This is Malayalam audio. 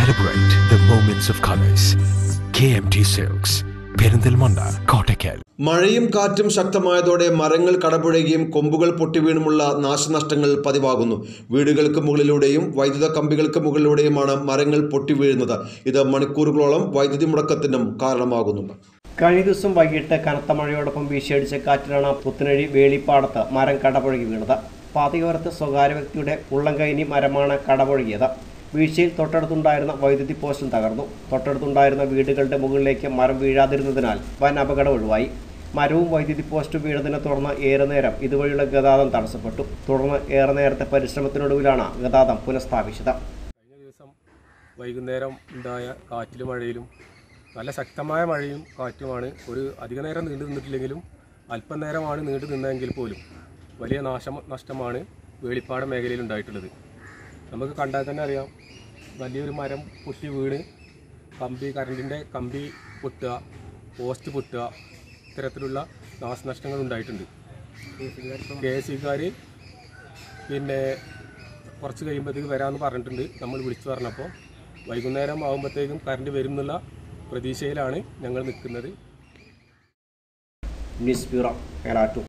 Celebrate the moments of colors. KMT Silks, Perinthalmanna Kottakkal മഴയും കാറ്റും ശക്തമായതോടെ മരങ്ങൾ കടപുഴകിയും കൊമ്പുകൾ പൊട്ടിവീണുമുള്ള നാശനഷ്ടങ്ങൾ പതിവാകുന്നു വീടുകൾക്ക് മുകളിലൂടെയും വൈദ്യുത കമ്പികൾക്ക് മുകളിലൂടെയുമാണ് മരങ്ങൾ പൊട്ടിവീഴുന്നത് ഇത് മണിക്കൂറുകളോളം വൈദ്യുതി മുടക്കത്തിനും കാരണമാകുന്നുണ്ട് കഴിഞ്ഞ ദിവസം വൈകിട്ട് കനത്ത മഴയോടൊപ്പം വീശിയടിച്ച കാറ്റിലാണ് പുത്തനഴി വേളിപ്പാടത്ത് മരം കടപുഴകി വീണത് പാതയോരത്ത് സ്വകാര്യ വ്യക്തിയുടെ ഉള്ളംകൈനി മരമാണ് കടപുഴകിയത് വീഴ്ചയിൽ തൊട്ടടുത്തുണ്ടായിരുന്ന വൈദ്യുതി പോസ്റ്റും തകർന്നു തൊട്ടടുത്തുണ്ടായിരുന്ന വീടുകളുടെ മുകളിലേക്ക് മരം വീഴാതിരുന്നതിനാൽ വൻ അപകടം ഒഴിവായി മരവും വൈദ്യുതി പോസ്റ്റും വീണതിനെ തുടർന്ന് ഏറെ നേരം ഇതുവഴിയുള്ള ഗതാഗതം തടസ്സപ്പെട്ടു തുടർന്ന് ഏറെ നേരത്തെ പരിശ്രമത്തിനൊടുവിലാണ് ഗതാഗതം പുനഃസ്ഥാപിച്ചത് കഴിഞ്ഞ ദിവസം വൈകുന്നേരം ഉണ്ടായ കാറ്റിലും മഴയിലും നല്ല ശക്തമായ മഴയും കാറ്റുമാണ് ഒരു അധിക നേരം നീണ്ടു നിന്നിട്ടില്ലെങ്കിലും അല്പം നേരമാണ് നീണ്ടു നിന്നതെങ്കിൽ പോലും വലിയ നാശം നഷ്ടമാണ് വേളിപ്പാട മേഖലയിൽ ഉണ്ടായിട്ടുള്ളത് നമുക്ക് കണ്ടാൽ തന്നെ അറിയാം വലിയൊരു മരം പൊട്ടി വീണ് കമ്പി കറണ്ടിൻ്റെ കമ്പി പൊട്ടുക പോസ്റ്റ് പൊട്ടുക ഇത്തരത്തിലുള്ള നാശനഷ്ടങ്ങൾ ഉണ്ടായിട്ടുണ്ട് കെ എസ് സിക്കാർ പിന്നെ കുറച്ച് കഴിയുമ്പോഴത്തേക്ക് വരാമെന്ന് പറഞ്ഞിട്ടുണ്ട് നമ്മൾ വിളിച്ചു പറഞ്ഞപ്പോൾ വൈകുന്നേരം ആകുമ്പോഴത്തേക്കും കറണ്ട് വരും എന്നുള്ള പ്രതീക്ഷയിലാണ് ഞങ്ങൾ നിൽക്കുന്നത് ന്യൂസ് ബ്യൂറോ ഏറാറ്റു